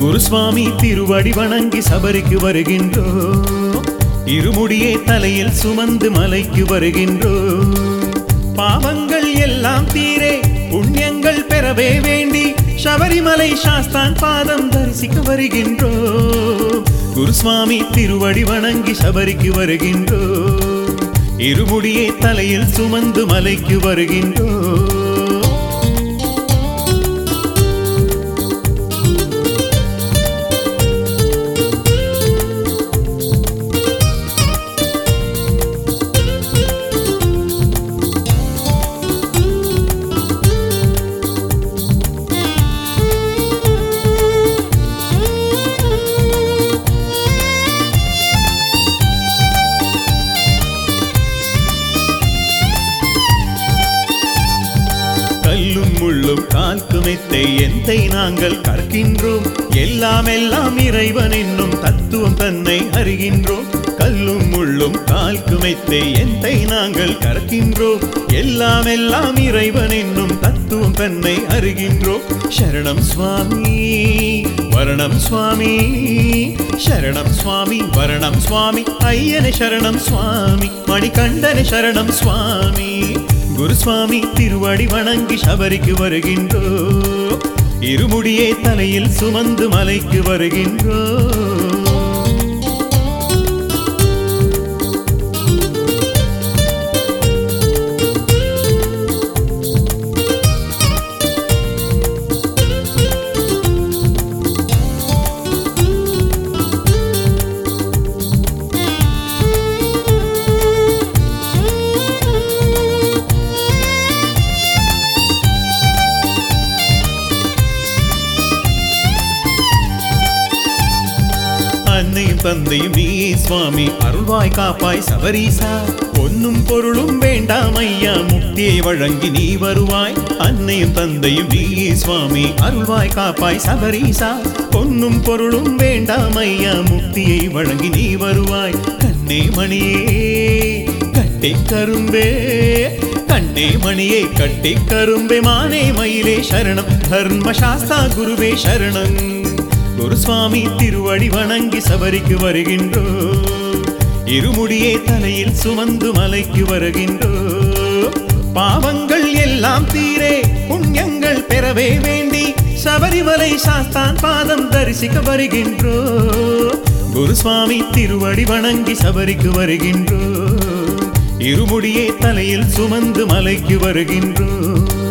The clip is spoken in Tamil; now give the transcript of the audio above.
குருசுவாமி திருவடி வணங்கி சபரிக்கு வருகின்றோ இருமுடியே தலையில் சுமந்து மலைக்கு வருகின்றோ பாவங்கள் எல்லாம் தீரே புண்ணியங்கள் பெறவே வேண்டி சபரிமலை சாஸ்தான் பாதம் தரிசிக்க வருகின்றோ குருசுவாமி திருவடி வணங்கி சபரிக்கு வருகின்றோ இருமுடியே தலையில் சுமந்து மலைக்கு வருகின்றோ கல்லும் முள்ளும் கால்குமைத்தை எந்தை நாங்கள் கற்கின்றோம் எல்லாம் எல்லாம் இறைவன் என்னும் தத்துவம் தன்னை அறிகின்றோம் கல்லும் முள்ளும் கால்குமைத்தை எந்தை நாங்கள் கற்கின்றோம் எல்லாம் எல்லாம் இறைவன் என்னும் தத்துவம் தன்னை அறிகின்றோம் சரணம் சுவாமி வரணம் சுவாமி சரணம் சுவாமி வரணம் சுவாமி ஐயனை சரணம் சுவாமி மணிகண்டனை சரணம் சுவாமி குருசுவாமி திருவடி வணங்கி சபரிக்கு வருகின்றோ இருமுடியே தலையில் சுமந்து மலைக்கு வருகின்றோ அன்னையும் தந்தையும் நீ சுவாமி அருள்வாய் காப்பாய் சபரீசா பொன்னும் பொருளும் வேண்டாம் ஐயா முக்தியை வழங்கி நீ வருவாய் அன்னையும் தந்தையும் நீ சுவாமி அருள்வாய் காப்பாய் சபரீசா பொன்னும் பொருளும் வேண்டாம் ஐயா முக்தியை வழங்கி நீ வருவாய் கண்ணே மணியே கட்டை கரும்பே கண்ணே மணியே கட்டி கரும்பே மானே மயிலே சரணம் தர்மசாஸ்தா குருவே சரணம் குருசுவாமி திருவடி வணங்கி சபரிக்கு வருகின்றோ இருமுடியே தலையில் சுமந்து மலைக்கு வருகின்றோ பாவங்கள் எல்லாம் தீரே புண்ணியங்கள் பெறவே வேண்டி சபரிமலை சாஸ்தான் பாதம் தரிசிக்க வருகின்றோ குருசுவாமி திருவடி வணங்கி சபரிக்கு வருகின்றோ இருமுடியே தலையில் சுமந்து மலைக்கு வருகின்றோ